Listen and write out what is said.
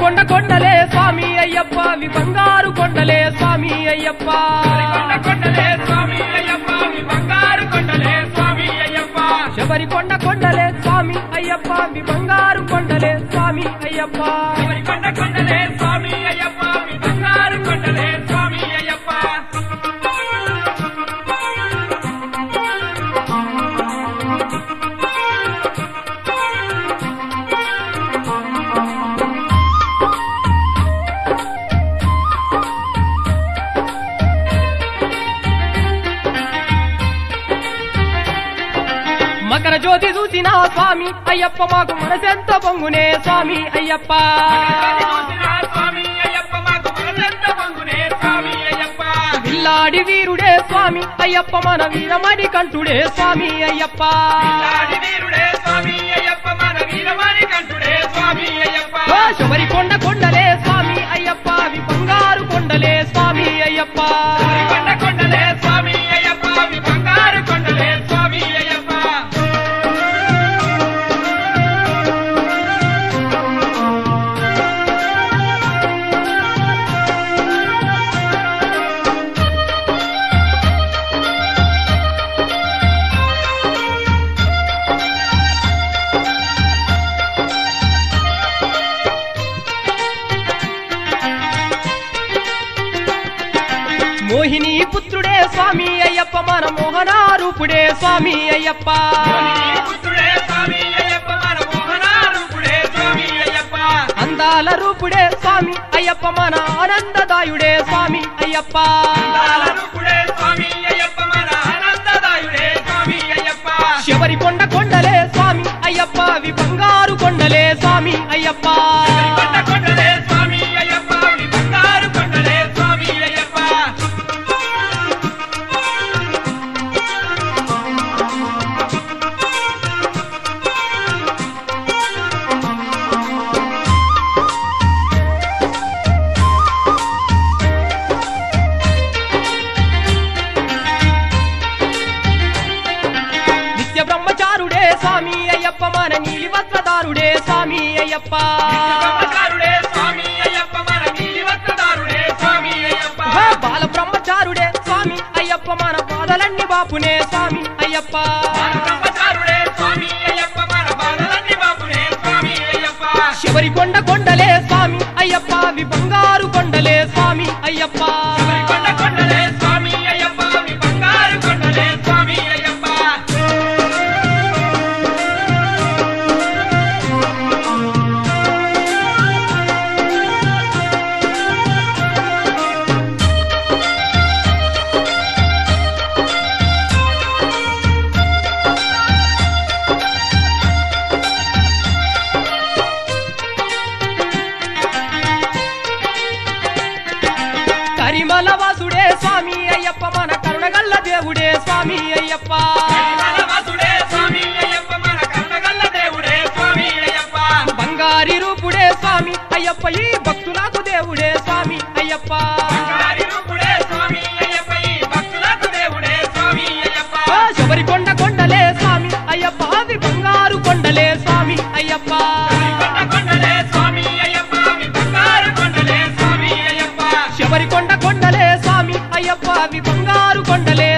కొండ కొండలే స్వామి అయ్యప్ప అవి బంగారు కొండలే స్వామి అయ్యప్ప కొండ కొండలే స్వామి అయ్యప్ప మీ బంగారు కొండలే స్వామి అయ్యప్ప శబరి కొండ కొండలే స్వామి అయ్యప్ప అవి బంగారు కొండలే స్వామి అయ్యప్ప శబరి కొండ కొండలే స్వామి అయ్యప్ప మీ బంగారు కొండలే స్వామి అయ్యప్ప మకర జ్యోతి చూసిన స్వామి అయ్యప్ప మాకు మనసెంత పొంగునే స్వామి అయ్యప్ప చూసిన స్వామి అయ్యప్ప మాకు మనసెంత పొంగునే స్వామి అయ్యప్ప విల్లాడి వీరుడే స్వామి అయ్యప్ప మన వీరమణి కంఠుడే స్వామి అయ్యప్ప లాడి వీరుడే స్వామి అయ్యప్ప మన వీరమణి కంఠుడే స్వామి అయ్యప్ప ఓ శబరి కొండ కొండలే స్వామి అయ్యప్ప అవి బంగారు కొండలే స్వామి అయ్యప్ప శబరి కొండ కొండలే స్వామి అయ్యప్ప మీ బంగారు కొండలే స్వామి అయ్యప్ప మోహిని పుత్రుడే స్వామి అయ్యప్ప మన మోహనారూపుడే స్వామి అయ్యప్ప మోహిని పుత్రుడే స్వామి అయ్యప్ప మన మోహనారూపుడే స్వామి అయ్యప్ప అందాల రూపుడే స్వామి అయ్యప్ప మన ఆనందదాయుడే స్వామి అయ్యప్ప అందాలరూపుడే స్వామి అయ్యప్ప మన ఆనందదాయుడే స్వామి అయ్యప్ప శబరి కొండ కొండలే స్వామి అయ్యప్ప అవి బంగారు కొండలే స్వామి అయ్యప్ప శబరి కొండ కొండలే స్వామి అయ్యప్ప మీ బంగారు కొండలే స్వామి అయ్యప్ప నిత్య బ్రహ్మచారుడే స్వామి అయ్యప్ప మన నీలి వస్త్రదారుడే స్వామి అయ్యప్ప బ్రహ్మచారుడే స్వామి అయ్యప్ప మన నీలి వస్త్రదారుడే స్వామి అయ్యప్ప ఆ బాల బ్రహ్మచారుడే స్వామి అయ్యప్ప మన బాధలన్నీ బాపునే స్వామి అయ్యప్ప మన బ్రహ్మచారుడే స్వామి అయ్యప్ప మన బాధలన్నీ బాపునే స్వామి అయ్యప్ప శబరి కొండ కొండలే స్వామి అయ్యప్ప అవి బంగారు కొండలే స్వామి అయ్యప్ప శబరి కొండ కొండలే స్వామి అయ్యప్ప మీ బంగారు కొండలే స్వామి అయ్యప్ప కరిమల వాసుడే స్వామి అయ్యప్ప మన కరుణగల్ల దేవుడే స్వామి అయ్యప్ప మన వాసుడే స్వామి అయ్యప్ప మన కరుణగల్ల దేవుడే స్వామి అయ్యప్ప బంగారి రూపుడే స్వామి అయ్యప్ప ఈ భక్తులకు దేవుడే స్వామి అయ్యప్ప బంగారి రూపుడే స్వామి అయ్యప్ప ఈ భక్తులకు దేవుడే స్వామి అయ్యప్ప ఆ శబరి కొండ కొండలే స్వామి అయ్యప్ప అవి బంగారు కొండలే స్వామి అయ్యప్ప కొండ కొండలే స్వామి అయ్యప్ప మీ బంగారు కొండలే స్వామి అయ్యప్ప శబరి కొండ కొండలే స్వామి అయ్యప్ప అవి బంగారు కొండలే